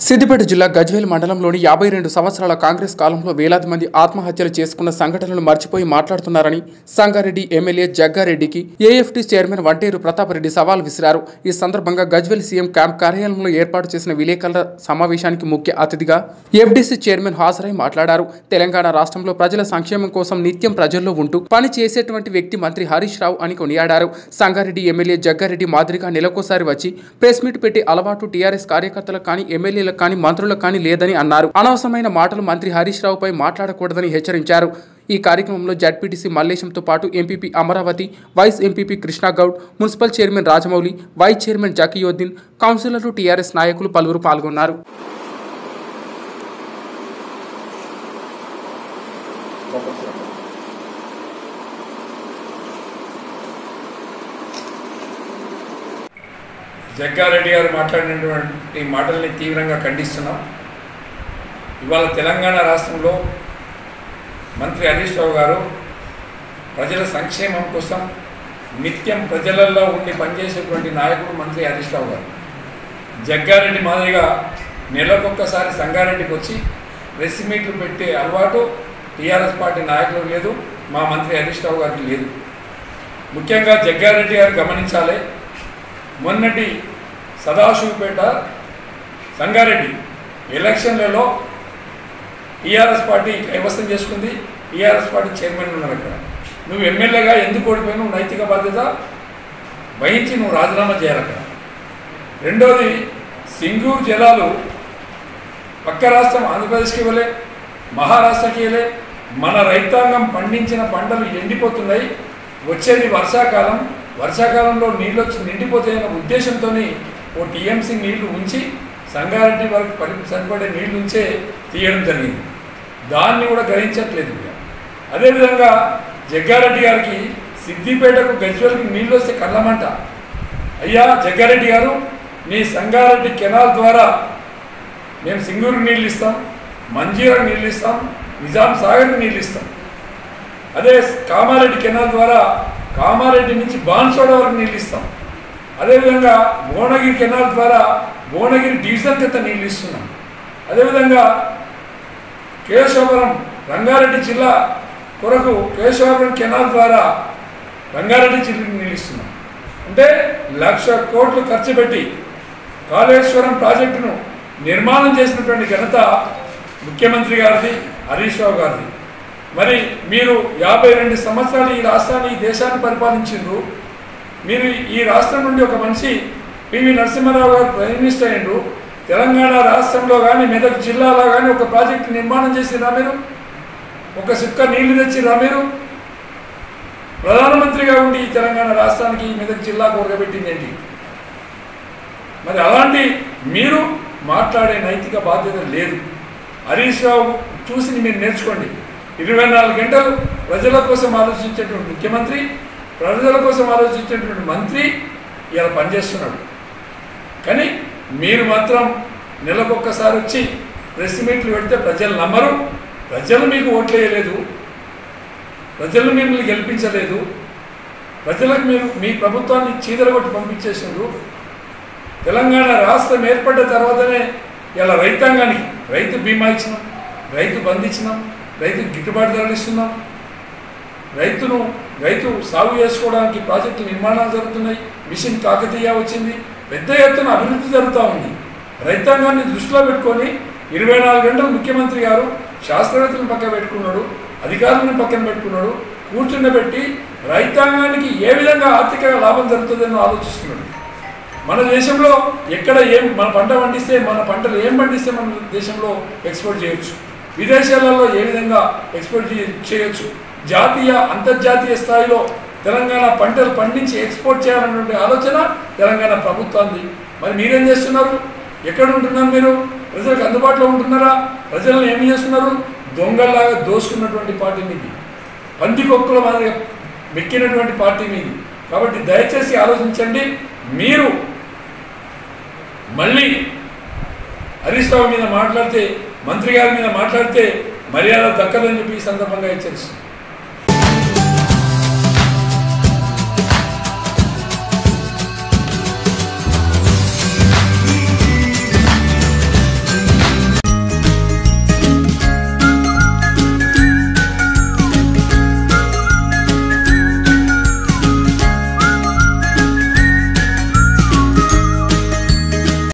సిద్దిపేట జిల్లా గజ్వేల్ మండలంలోని యాభై రెండు సంవత్సరాల కాంగ్రెస్ కాలంలో వేలాది మంది ఆత్మహత్యలు చేసుకున్న సంఘటనలు మర్చిపోయి మాట్లాడుతున్నారని సంగారెడ్డి ఎమ్మెల్యే జగ్గారెడ్డికి ఏఎఫ్టీ చైర్మన్ వంటేరు ప్రతాపరెడ్డి సవాల్ విసిరారు ఈ సందర్భంగా గజ్వేల్ సీఎం క్యాంప్ కార్యాలయంలో ఏర్పాటు చేసిన విలేకరుల సమావేశానికి ముఖ్య అతిథిగా ఎఫ్డీసీ చైర్మన్ హాజరై మాట్లాడారు తెలంగాణ రాష్ట్రంలో ప్రజల సంక్షేమం కోసం నిత్యం ప్రజల్లో ఉంటూ పని చేసేటువంటి వ్యక్తి మంత్రి హరీష్ రావు అని కొనియాడారు సంగారెడ్డి ఎమ్మెల్యే జగ్గారెడ్డి మాదిరిగా నెలకోసారి వచ్చి ప్రెస్ మీట్ పెట్టి అలవాటు టీఆర్ఎస్ కార్యకర్తలకు కానీ ఎమ్మెల్యేలకు కానీ మంత్రులకు కానీ లేదని అన్నారు అనవసరమైన మాటలు మంత్రి హరీష్ రావుపై మాట్లాడకూడదని హెచ్చరించారు ఈ కార్యక్రమంలో జడ్పీటీసీ మల్లేశంతో పాటు MPP Amaravathi vice MPP Krishna Goud municipal chairman Rajamouli vice chairman Zakiuddin కౌన్సిలర్లు టీఆర్ఎస్ నాయకులు పలువురు పాల్గొన్నారు జగ్గారెడ్డి గారు మాట్లాడినటువంటి మాటల్ని తీవ్రంగా ఖండిస్తున్నాం ఇవాళ తెలంగాణ రాష్ట్రంలో మంత్రి హరీష్ రావు గారు ప్రజల సంక్షేమం కోసం నిత్యం ప్రజలలో ఉండి పనిచేసేటువంటి నాయకుడు మంత్రి హరీష్ రావు గారు జగ్గారెడ్డి మాదిరిగా నెలకొక్కసారి సంగారెడ్డికి వచ్చి ప్రెస్ మీట్లు పెట్టే అలవాటు టీఆర్ఎస్ పార్టీ నాయకులకు లేదు మా మంత్రి హరీష్ రావు గారికి లేదు ముఖ్యంగా జగ్గారెడ్డి గారు గమనించాలి మొన్నటి సదాశివపేట సంగారెడ్డి ఎలక్షన్లలో టీఆర్ఎస్ పార్టీ కైవసం చేసుకుంది టీఆర్ఎస్ పార్టీ చైర్మన్ ఉన్నారు అక్కడ నువ్వు ఎమ్మెల్యేగా ఎందుకు ఓడిపోయినావు నైతిక బాధ్యత వహించి నువ్వు రాజీనామా చేయాలి అక్కడ రెండోది సింగూరు జలాలు పక్క రాష్ట్రం ఆంధ్రప్రదేశ్కి ఇవ్వలే మహారాష్ట్రకి ఇవ్వలే మన రైతాంగం పండించిన పంటలు ఎండిపోతున్నాయి వచ్చేది వర్షాకాలం వర్షాకాలంలో నీళ్ళు వచ్చి నిండిపోతాయన్న ఉద్దేశంతో ఓ టీఎంసీ నీళ్లు ఉంచి సంగారెడ్డి వరకు పరి సరిపడే నీళ్లు ఉంచే తీయడం జరిగింది దాన్ని కూడా గ్రహించట్లేదు ఇక. అదేవిధంగా జగ్గారెడ్డి గారికి సిద్దిపేటకు గజ్వెల్కి నీళ్ళు వస్తే కళ్ళమంట అయ్యా జగ్గారెడ్డి గారు మీ సంగారెడ్డి కెనాల్ ద్వారా మేము సింగూరు నీళ్ళు ఇస్తాం మంజీరాకు నీళ్ళు ఇస్తాం నిజాం సాగర్కి నీళ్ళు ఇస్తాం అదే కామారెడ్డి కెనాల్ ద్వారా కామారెడ్డి నుంచి బాన్సోడ వరకు నీళ్ళు ఇస్తాం అదేవిధంగా భువనగిరి కెనాల్ ద్వారా భువనగిరి డివిజన్ కింద నీళ్ళు ఇస్తున్నాం అదేవిధంగా కేశవపురం రంగారెడ్డి జిల్లా కొరకు కేశవపురం కెనాల్ ద్వారా రంగారెడ్డి జిల్లాకి నీళ్ళు ఇస్తున్నాం అంటే లక్ష కోట్లు ఖర్చు పెట్టి కాళేశ్వరం ప్రాజెక్టును నిర్మాణం చేసినటువంటి ఘనత ముఖ్యమంత్రి గారిది హరీష్ రావు గారిది మరి మీరు యాభై రెండు సంవత్సరాలు ఈ రాష్ట్రాన్ని ఈ దేశాన్ని పరిపాలించిండ్రు మీరు ఈ రాష్ట్రం నుండి ఒక మనిషి పివి నరసింహారావు గారు ప్రైమ్ మినిస్టర్ అయ్యిండ్రు తెలంగాణ రాష్ట్రంలో కానీ మెదక్ జిల్లాలో కానీ ఒక ప్రాజెక్టు నిర్మాణం చేసిరా మీరు ఒక సుక్క నీళ్లు తెచ్చిరా మీరు ప్రధానమంత్రిగా ఉండి ఈ తెలంగాణ రాష్ట్రానికి ఈ మెదక్ జిల్లాకు ఉరగబెట్టింది ఏంటి మరి అలాంటి మీరు మాట్లాడే నైతిక బాధ్యత లేదు హరీష్ రావు చూసి మీరు నేర్చుకోండి ఇరవై నాలుగు గంటలు ప్రజల కోసం ఆలోచించేటువంటి ముఖ్యమంత్రి ప్రజల కోసం ఆలోచించేటువంటి మంత్రి ఇలా పనిచేస్తున్నాడు కానీ మీరు మాత్రం నెలకొక్కసారి వచ్చి ప్రెస్ మీట్లు పెడితే ప్రజలు నమ్మరు ప్రజలు మీకు ఓట్లు వేయలేదు ప్రజలు మిమ్మల్ని గెలిపించలేదు ప్రజలకు మీరు మీ ప్రభుత్వాన్ని చీదరగొట్టి పంపించేసిండ్రు తెలంగాణ రాష్ట్రం ఏర్పడ్డ తర్వాతనే ఇలా రైతాంగానికి రైతు బీమా ఇచ్చినాం రైతు బంద్ ఇచ్చినాం రైతు గిట్టుబాటు ధరలు ఇస్తున్నాం రైతును రైతు సాగు చేసుకోవడానికి ప్రాజెక్టు నిర్మాణాలు జరుగుతున్నాయి మిషన్ కాకతీయ వచ్చింది పెద్ద ఎత్తున అభివృద్ధి జరుగుతూ ఉంది రైతాంగాన్ని దృష్టిలో పెట్టుకొని ఇరవై నాలుగు గంటలు ముఖ్యమంత్రి గారు శాస్త్రవేత్తలను పక్కన పెట్టుకున్నాడు అధికారులను పక్కన పెట్టుకున్నాడు కూర్చుండబెట్టి రైతాంగానికి ఏ విధంగా ఆర్థిక లాభం జరుగుతుందని ఆలోచిస్తున్నాడు మన దేశంలో ఎక్కడ ఏం మన పంట పండిస్తే మన పంటలు ఏం పండిస్తే మన దేశంలో ఎక్స్పోర్ట్ చేయొచ్చు విదేశాలలో ఏ విధంగా ఎక్స్పోర్ట్ చేయ- చేయొచ్చు జాతీయ అంతర్జాతీయ స్థాయిలో తెలంగాణ పంటలు పండించి ఎక్స్పోర్ట్ చేయాలన్నటువంటి ఆలోచన తెలంగాణ ప్రభుత్వాన్ని మరి మీరేం చేస్తున్నారు ఎక్కడ ఉంటున్నారు మీరు ప్రజలకు అందుబాటులో ఉంటున్నారా ప్రజలను ఏమి చేస్తున్నారు దొంగల్లాగా దోసుకున్నటువంటి పార్టీ మీది పందికొక్కుల మాదిరిగా మెక్కినటువంటి పార్టీ మీది కాబట్టి దయచేసి ఆలోచించండి మీరు మళ్ళీ హరీష్ రావు మీద మాట్లాడితే మంత్రి గారి మీద మాట్లాడితే మర్యాద దక్కదని చెప్పి ఈ సందర్భంగా హెచ్చరిస్తుంది